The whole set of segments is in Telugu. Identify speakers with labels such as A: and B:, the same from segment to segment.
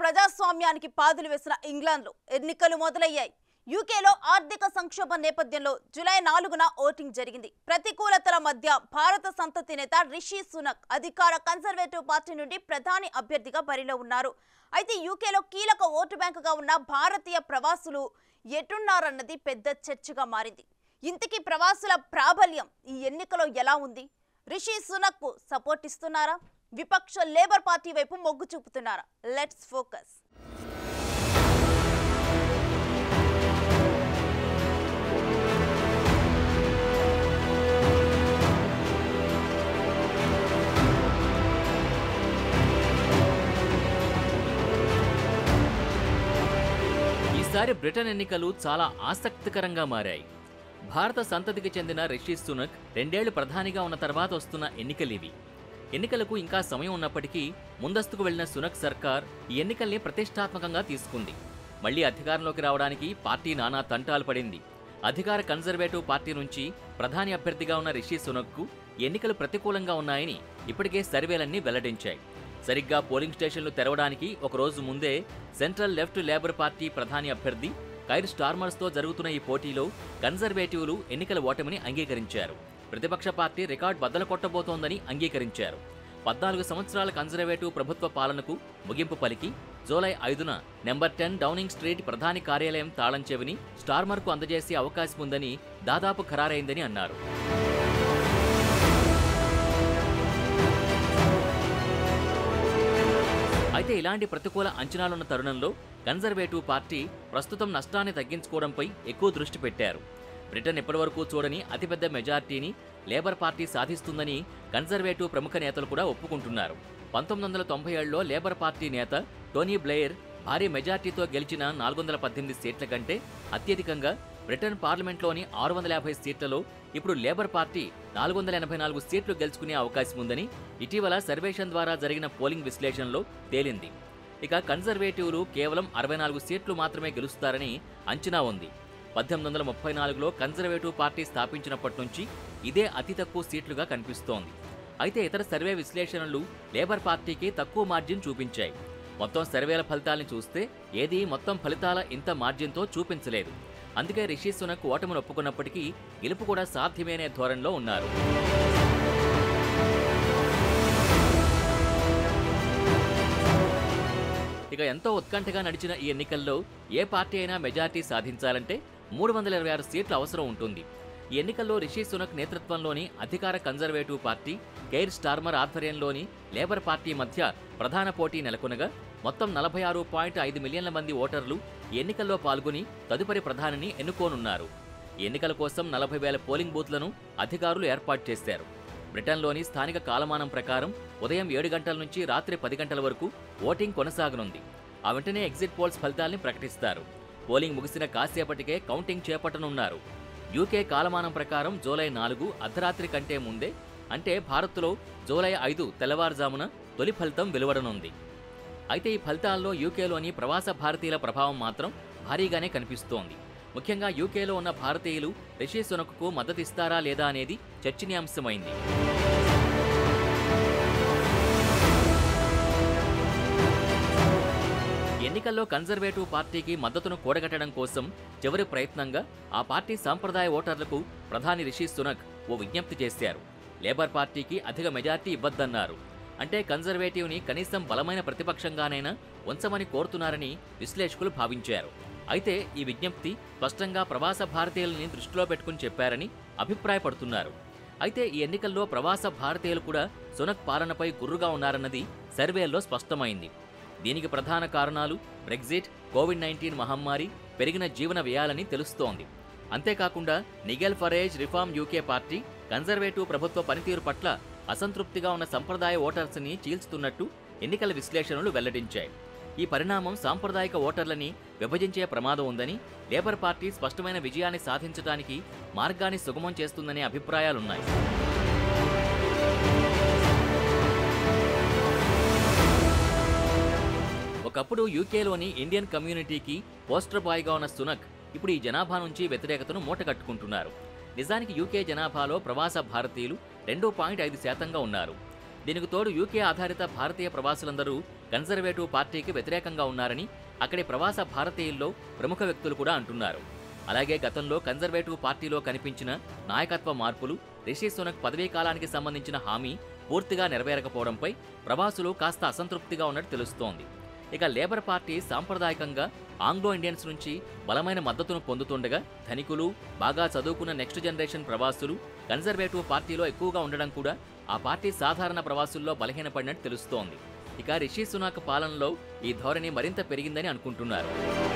A: ప్రజాస్వామ్యానికి పాదులు వేసిన ఇంగ్లాండ్లో ఎన్నికలు మొదలయ్యాయి యూకేలో ఆర్థిక సంక్షోభం నేపథ్యంలో జూలై నాలుగున ఓటింగ్ జరిగింది ప్రతికూలతల మధ్య భారత సంతతి నేత రిషి సునక్ అధికార కన్సర్వేటివ్ పార్టీ నుండి ప్రధాని అభ్యర్థిగా బరిలో ఉన్నారు అయితే యూకేలో కీలక ఓటు బ్యాంకుగా ఉన్న భారతీయ ప్రవాసులు ఎటున్నారన్నది పెద్ద చర్చగా మారింది ఇంతకీ ప్రవాసుల ప్రాబల్యం ఈ ఎన్నికలో ఎలా ఉంది రిషి సునక్ కు సపోర్ట్ ఇస్తున్నారా విపక్ష లేబర్ పార్టీ వైపు మొగ్గు చూపుతున్నారా లెట్స్ ఫోకస్
B: ఈసారి బ్రిటన్ ఎన్నికలు చాలా ఆసక్తికరంగా మారాయి భారత సంతతికి చెందిన రిషి సునక్ రెండేళ్లు ప్రధానిగా ఉన్న తర్వాత వస్తున్న ఎన్నికలివి ఎన్నికలకు ఇంకా సమయం ఉన్నప్పటికీ ముందస్తుకు వెళ్లిన సునక్ సర్కార్ ఈ ఎన్నికల్ని ప్రతిష్టాత్మకంగా తీసుకుంది మళ్లీ అధికారంలోకి రావడానికి పార్టీ నానా తంటాలు పడింది అధికార కన్జర్వేటివ్ పార్టీ నుంచి ప్రధాని అభ్యర్థిగా ఉన్న రిషి సునక్కు ఎన్నికలు ప్రతికూలంగా ఉన్నాయని ఇప్పటికే సర్వేలన్నీ వెల్లడించాయి సరిగ్గా పోలింగ్ స్టేషన్లు తెరవడానికి ఒక రోజు ముందే సెంట్రల్ లెఫ్ట్ లేబర్ పార్టీ ప్రధాని అభ్యర్థి కైర్ స్టార్మర్స్తో జరుగుతున్న ఈ పోటీలో కన్జర్వేటివ్లు ఎన్నికల ఓటమిని అంగీకరించారు ప్రతిపక్ష పార్టీ రికార్డ్ బద్దలు కొట్టబోతోందని అంగీకరించారు పద్నాలుగు సంవత్సరాల కన్జర్వేటివ్ ప్రభుత్వ పాలనకు ముగింపు పలికి జూలై ఐదున నెంబర్ టెన్ డౌనింగ్ స్ట్రీట్ ప్రధాని కార్యాలయం తాళం చెవిని స్టార్మర్కు అందజేసే అవకాశం ఉందని దాదాపు ఖరారైందని అన్నారు అయితే ఇలాంటి ప్రతికూల అంచనాలున్న తరుణంలో కన్జర్వేటివ్ పార్టీ ప్రస్తుతం నష్టాన్ని తగ్గించుకోవడంపై ఎక్కువ దృష్టి పెట్టారు బ్రిటన్ ఇప్పటివరకు చూడని అతిపెద్ద మెజార్టీని లేబర్ పార్టీ సాధిస్తుందని కన్జర్వేటివ్ ప్రముఖ నేతలు కూడా ఒప్పుకుంటున్నారు పంతొమ్మిది వందల తొంభై ఏడులో లేబర్ పార్టీ నేత టోనీ బ్లెయిర్ భారీ మెజార్టీతో గెలిచిన నాలుగు వందల పద్దెనిమిది సీట్ల కంటే అత్యధికంగా బ్రిటన్ పార్లమెంట్లోని ఆరు వందల యాభై సీట్లలో ఇప్పుడు లేబర్ పార్టీ నాలుగు వందల ఎనభై నాలుగు సీట్లు గెలుచుకునే అవకాశం ఉందని ఇటీవల సర్వేషన్ ద్వారా జరిగిన పోలింగ్ విశ్లేషణలో తేలింది ఇక కన్జర్వేటివ్లు కేవలం అరవై నాలుగు సీట్లు మాత్రమే గెలుస్తారని అంచనా ఉంది పద్దెనిమిది వందల ముప్పై నాలుగులో కన్జర్వేటివ్ పార్టీ స్థాపించినప్పటి నుంచి ఇదే అతి తక్కువ సీట్లుగా కనిపిస్తోంది అయితే ఇతర సర్వే విశ్లేషణలు లేబర్ పార్టీకి తక్కువ మార్జిన్ చూపించాయి మొత్తం సర్వేల ఫలితాల్ని చూస్తే ఏది మొత్తం ఫలితాల ఇంత మార్జిన్తో చూపించలేదు అందుకే రిషి సునక్ ఓటమిని ఒప్పుకున్నప్పటికీ గెలుపు కూడా సాధ్యమేనే ధోరణిలో ఉన్నారు ఇక ఎంతో ఉత్కంఠగా నడిచిన ఈ ఎన్నికల్లో ఏ పార్టీ అయినా మెజార్టీ సాధించాలంటే మూడు వందల ఇరవై ఆరు సీట్ల అవసరం ఉంటుంది ఈ ఎన్నికల్లో రిషి సునక్ నేతృత్వంలోని అధికార కన్జర్వేటివ్ పార్టీ కేర్ స్టార్మర్ ఆధ్వర్యంలోని లేబర్ పార్టీ మధ్య ప్రధాన పోటీ నెలకొనగా మొత్తం నలభై ఆరు పాయింట్ ఐదు మిలియన్ల మంది ఓటర్లు ఈ ఎన్నికల్లో పాల్గొని తదుపరి ప్రధానిని ఎన్నుకోనున్నారు ఈ ఎన్నికల కోసం నలభై వేల పోలింగ్ బూత్లను అధికారులు ఏర్పాటు చేశారు బ్రిటన్లోని స్థానిక కాలమానం ప్రకారం ఉదయం ఏడు గంటల నుంచి రాత్రి పది గంటల వరకు ఓటింగ్ కొనసాగనుంది ఆ వెంటనే ఎగ్జిట్ పోల్స్ ఫలితాల్ని ప్రకటిస్తారు పోలింగ్ ముగిసిన కాసేపటికే కౌంటింగ్ చేపట్టనున్నారు యూకే కాలమానం ప్రకారం జూలై నాలుగు అర్ధరాత్రి కంటే ముందే అంటే భారత్లో జూలై ఐదు తెల్లవారుజామున తొలి ఫలితం వెలువడనుంది అయితే ఈ ఫలితాల్లో యూకేలోని ప్రవాస భారతీయుల ప్రభావం మాత్రం భారీగానే కనిపిస్తోంది ముఖ్యంగా యూకేలో ఉన్న భారతీయులు రిషి సునక్కు మద్దతిస్తారా లేదా అనేది చర్చనీయాంశమైంది ఎన్నికల్లో కన్జర్వేటివ్ పార్టీకి మద్దతును కూడగట్టడం కోసం చివరి ప్రయత్నంగా ఆ పార్టీ సాంప్రదాయ ఓటర్లకు ప్రధాని రిషి సునక్ ఓ విజ్ఞప్తి చేశారు లేబర్ పార్టీకి అధిక మెజార్టీ ఇవ్వద్దన్నారు అంటే కన్జర్వేటివ్ని కనీసం బలమైన ప్రతిపక్షంగానైనా ఉంచమని కోరుతున్నారని విశ్లేషకులు భావించారు అయితే ఈ విజ్ఞప్తి స్పష్టంగా ప్రవాస భారతీయులని దృష్టిలో పెట్టుకుని చెప్పారని అభిప్రాయపడుతున్నారు అయితే ఈ ఎన్నికల్లో ప్రవాస భారతీయులు కూడా సునక్ పాలనపై గుర్రుగా ఉన్నారన్నది సర్వేల్లో స్పష్టమైంది దీనికి ప్రధాన కారణాలు బ్రెగ్జిట్ కోవిడ్ నైన్టీన్ మహమ్మారి పెరిగిన జీవన వ్యయాలని తెలుస్తోంది అంతేకాకుండా Nigel Farage reform UK party conservative ప్రభుత్వ పనితీరు పట్ల అసంతృప్తిగా ఉన్న సంప్రదాయ ఓటర్స్ని చీల్చుతున్నట్టు ఎన్నికల విశ్లేషణలు వెల్లడించాయి ఈ పరిణామం సాంప్రదాయిక ఓటర్లని విభజించే ప్రమాదం ఉందని లేబర్ పార్టీ స్పష్టమైన విజయాన్ని సాధించడానికి మార్గాన్ని సుగమం చేస్తుందనే అభిప్రాయాలున్నాయి ఒకప్పుడు యూకేలోని ఇండియన్ కమ్యూనిటీకి పోస్టర్ బాయ్గా ఉన్న సునక్ ఇప్పుడు ఈ జనాభా నుంచి వ్యతిరేకతను మూటగట్టుకుంటున్నారు నిజానికి యూకే జనాభాలో ప్రవాస భారతీయులు రెండు పాయింట్ ఐదు శాతంగా ఉన్నారు దీనికి తోడు యూకే ఆధారిత భారతీయ ప్రవాసులందరూ కన్జర్వేటివ్ పార్టీకి వ్యతిరేకంగా ఉన్నారని అక్కడి ప్రవాస భారతీయుల్లో ప్రముఖ వ్యక్తులు కూడా అంటున్నారు అలాగే గతంలో కన్జర్వేటివ్ పార్టీలో కనిపించిన నాయకత్వ మార్పులు రిషి సునక్ పదవీ కాలానికి సంబంధించిన హామీ పూర్తిగా నెరవేరకపోవడంపై ప్రవాసులు కాస్త అసంతృప్తిగా ఉన్నట్టు తెలుస్తోంది ఇక లేబర్ పార్టీ సాంప్రదాయకంగా ఆంగ్లో ఇండియన్స్ నుంచి బలమైన మద్దతును పొందుతుండగా ధనికులు బాగా చదువుకున్న నెక్స్ట్ జనరేషన్ ప్రవాసులు కన్జర్వేటివ్ పార్టీలో ఎక్కువగా ఉండడం కూడా ఆ పార్టీ సాధారణ ప్రవాసుల్లో బలహీనపడినట్టు తెలుస్తోంది ఇక రిషి సునాక్ పాలనలో ఈ ధోరణి మరింత పెరిగిందని అనుకుంటున్నారు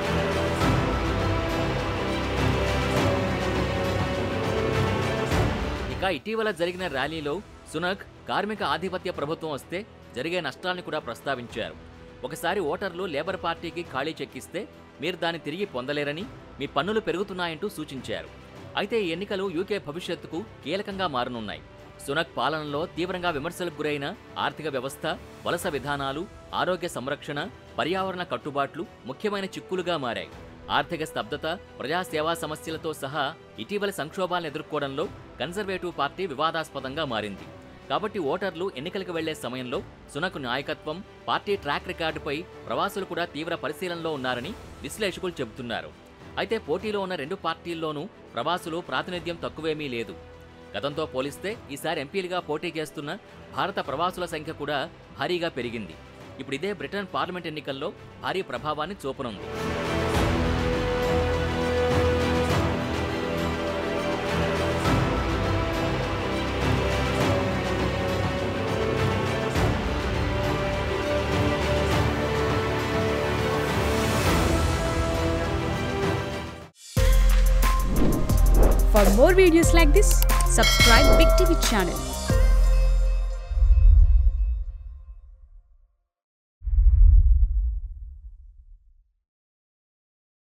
B: ఇక ఇటీవల జరిగిన ర్యాలీలో సునక్ కార్మిక ఆధిపత్య ప్రభుత్వం వస్తే జరిగే నష్టాలను కూడా ప్రస్తావించారు ఒకసారి ఓటర్లు లేబర్ పార్టీకి ఖాళీ చెక్కిస్తే మీరు దాన్ని తిరిగి పొందలేరని మీ పన్నులు పెరుగుతున్నాయంటూ సూచించారు అయితే ఈ ఎన్నికలు యూకే భవిష్యత్తుకు కీలకంగా మారనున్నాయి సునక్ పాలనలో తీవ్రంగా విమర్శలకు గురైన ఆర్థిక వ్యవస్థ వలస విధానాలు ఆరోగ్య సంరక్షణ పర్యావరణ కట్టుబాట్లు ముఖ్యమైన చిక్కులుగా మారాయి ఆర్థిక స్తబ్దత ప్రజా సేవా సమస్యలతో సహా ఇటీవలి సంక్షోభాలను ఎదుర్కోవడంలో కన్జర్వేటివ్ పార్టీ వివాదాస్పదంగా మారింది కాబట్టి ఓటర్లు ఎన్నికలకు వెళ్లే సమయంలో సునకు నాయకత్వం పార్టీ ట్రాక్ రికార్డుపై ప్రవాసులు కూడా తీవ్ర పరిశీలనలో ఉన్నారని విశ్లేషకులు చెబుతున్నారు అయితే పోటీలో ఉన్న రెండు పార్టీల్లోనూ ప్రవాసులు ప్రాతినిధ్యం తక్కువేమీ లేదు గతంతో పోలిస్తే ఈసారి ఎంపీలుగా పోటీ చేస్తున్న భారత ప్రవాసుల సంఖ్య కూడా భారీగా పెరిగింది ఇప్పుడు ఇదే బ్రిటన్ పార్లమెంట్ ఎన్నికల్లో భారీ ప్రభావాన్ని చూపనుంది
C: For more videos like this, subscribe Big TV channel